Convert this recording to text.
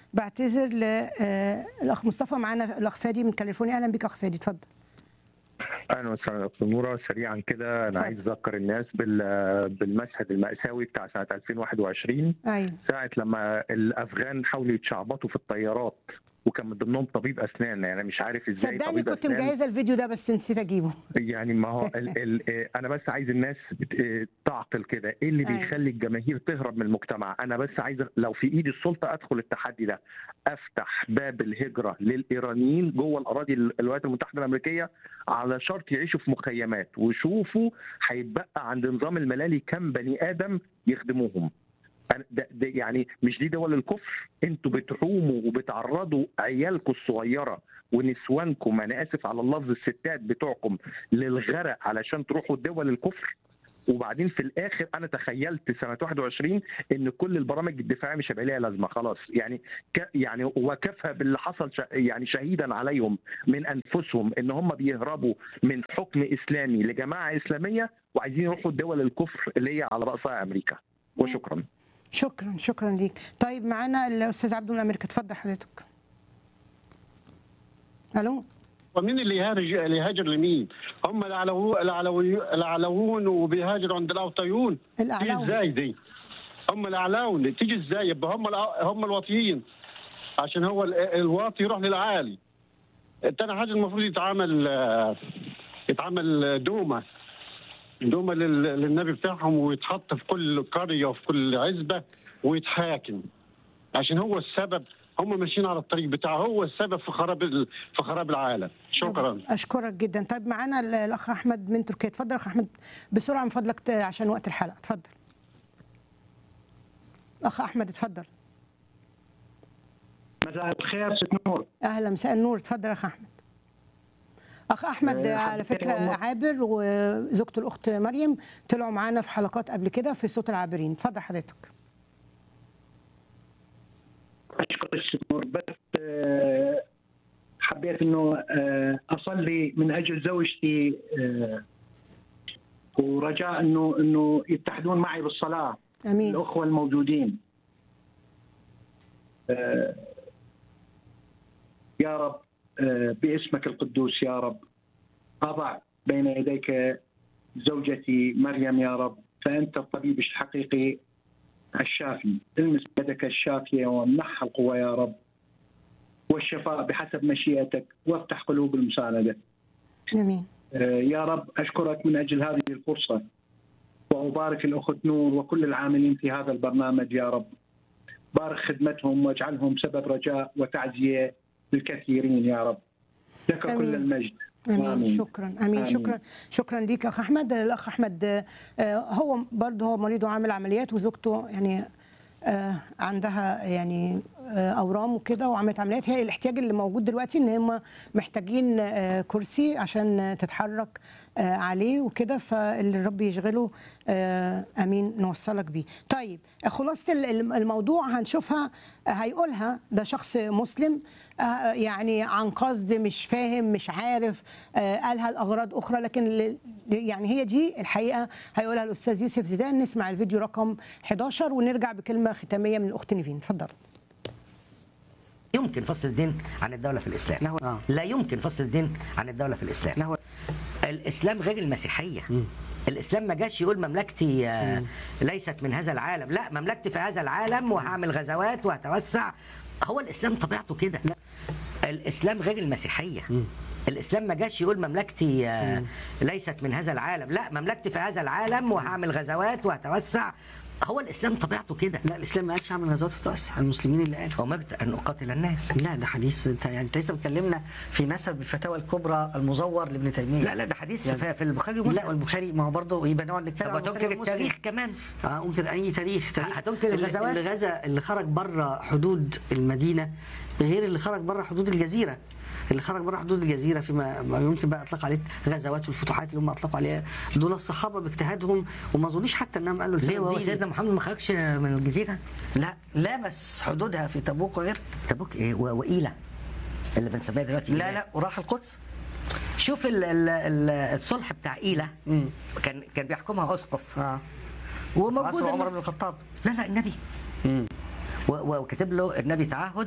بعتذر للاخ مصطفى معانا الاخ فادي من كاليفورنيا اهلا بك اخ فادي اتفضل اهلا وسهلا يا استاذ نوره سريعا كده انا اتفضل. عايز اذكر الناس بال- بالمشهد الماساوي بتاع سنه 2021 ايوه ساعه لما الافغان حاولوا يتشعبطوا في الطيارات وكان من ضمنهم طبيب اسنان يعني مش عارف ازاي صدقني طبيب كنت أسنان مجهزه الفيديو ده بس نسيت اجيبه يعني ما هو ال ال انا بس عايز الناس بت- تعقل كده ايه اللي أيوة. بيخلي الجماهير تهرب من المجتمع انا بس عايز لو في ايدي السلطه ادخل التحدي ده افتح باب الهجره للايرانيين جوه الاراضي ال- الولايات المتحده الامريكيه على شرط يعيشوا في مخيمات وشوفوا هيتبقى عند نظام الملالي كم بني ادم يخدموهم أنا- ده, ده يعني مش دي دول الكفر انتوا بتحوموا وبتعرضوا عيالكم الصغيره ونسوانكم انا اسف على اللفظ الستات بتوعكم للغرق علشان تروحوا دول الكفر وبعدين في الاخر انا تخيلت سنه 21 ان كل البرامج الدفاعيه مش هيبقى ليها لازمه خلاص يعني ك يعني وكفى باللي حصل ش يعني شهيدا عليهم من انفسهم ان هم بيهربوا من حكم اسلامي لجماعه اسلاميه وعايزين يروحوا دول الكفر اللي هي على راسها امريكا وشكرا شكرا شكرا ليك طيب معانا الاستاذ عبده من امريكا اتفضل حضرتك الو ومين اللي يهاجر اللي يهاجر لمين؟ هم العلو العلوي العلوون وبيهاجروا عند الاوطيون تيجي الاعلام ازاي دي؟ هم الاعلاون تيجي ازاي؟ يبقى هم الع- هم الواطيين عشان هو ال- الواطي يروح للعالي. تاني حاجه المفروض يتعامل آه، يتعامل دومه دومه لل- للنبي بتاعهم ويتحط في كل قريه وفي كل عزبه ويتحاكم عشان هو السبب هم ماشيين على الطريق بتاعه هو السبب في خراب ال- في خراب العالم شكرا اشكرك جدا طيب معانا ال- الاخ احمد من تركيا اتفضل يا اخ احمد بسرعه من فضلك ت- عشان وقت الحلقه اتفضل اخ احمد اتفضل مساء الخير ست نور اهلا مساء النور اتفضل يا اخ احمد اخ احمد آه، على حبيبي فكره والله. عابر وزوجته الاخت مريم طلعوا معانا في حلقات قبل كده في صوت العابرين اتفضل حضرتك اشكرك ست نور بس آه، حبيت انه آه، اصلي من اجل زوجتي آه، ورجاء انه انه يتحدون معي بالصلاه امين الاخوه الموجودين آه، يا رب آه، باسمك القدوس يا رب اضع بين يديك زوجتي مريم يا رب فانت الطبيب الحقيقي الشافي المس يدك الشافيه وامنحها القوه يا رب والشفاء بحسب مشيئتك وافتح قلوب المسانده امين آه، يا رب اشكرك من اجل هذه الفرصه وابارك الاخت نور وكل العاملين في هذا البرنامج يا رب بارك خدمتهم واجعلهم سبب رجاء وتعزيه للكثيرين يا رب لك آمين. كل المجد امين آمين. شكرا امين آمين. شكرا شكرا ليك يا اخ احمد الاخ احمد آه، هو برضه هو مريض وعامل عمليات وزوجته يعني آه، عندها يعني آه، اورام وكده وعملت عمليات هي الاحتياج اللي موجود دلوقتي ان هم محتاجين آه، كرسي عشان تتحرك آه، عليه وكده فاللي الرب يشغله آه، امين نوصلك بيه طيب خلاصه ال- الم- الموضوع هنشوفها آه، هيقولها ده شخص مسلم آه، يعني عن قصد مش فاهم مش عارف آه، قالها لاغراض اخرى لكن ل- يعني هي دي الحقيقه هيقولها الاستاذ يوسف زيدان نسمع الفيديو رقم 11 ونرجع بكلمه ختاميه من الاخت نيفين اتفضل يمكن فصل الدين عن الدولة في الإسلام لا هو آه. لا يمكن فصل الدين عن الدولة في الإسلام لا هو الإسلام غير المسيحية الإسلام ما جاش يقول مملكتي آه، ليست من هذا العالم لا مملكتي في هذا العالم وهعمل غزوات وهتوسع هو الإسلام طبيعته كده الإسلام غير المسيحية الإسلام ما جاش يقول مملكتي آه، ليست من هذا العالم لا مملكتي في هذا العالم وهعمل غزوات وهتوسع هو الإسلام طبيعته كده لا الاسلام ما قالش اعمل غزوات وتوسع المسلمين اللي قالوا أمرت أن أقاتل الناس لا ده حديث انت يعني انت لسه بتكلمنا في نسب الفتاوى الكبرى المزور لابن تيميه لا لا ده حديث يعني- في في البخاري لا ومسلم والبخاري ما هو برضه يبقى نقعد نتكلم طب عن البخاري هتنكر ومسلم. التاريخ كمان اه انكر اي تاريخ تاريخ هتنكر اللي- الغزوات؟ اللي غزا اللي خرج بره حدود المدينه غير اللي خرج بره حدود الجزيره اللي خرج بره حدود الجزيره فيما ما يمكن بقى اطلق عليه غزوات والفتوحات اللي هم اطلقوا عليها دول الصحابه باجتهادهم وما اظنش حتى انهم قالوا ليه لسبب هو ديني. سيدنا محمد ما خرجش من الجزيره لا لمس حدودها في تبوك وغير تبوك ايه و- وإيلة اللي بنسميها دلوقتي لا إيلة. لا وراح القدس شوف ال ال ال الصلح بتاع إيلة مم. كان كان بيحكمها اسقف اه وموجود عصر عمر النص. بن الخطاب لا لا النبي مم. و- وكتب له النبي تعهد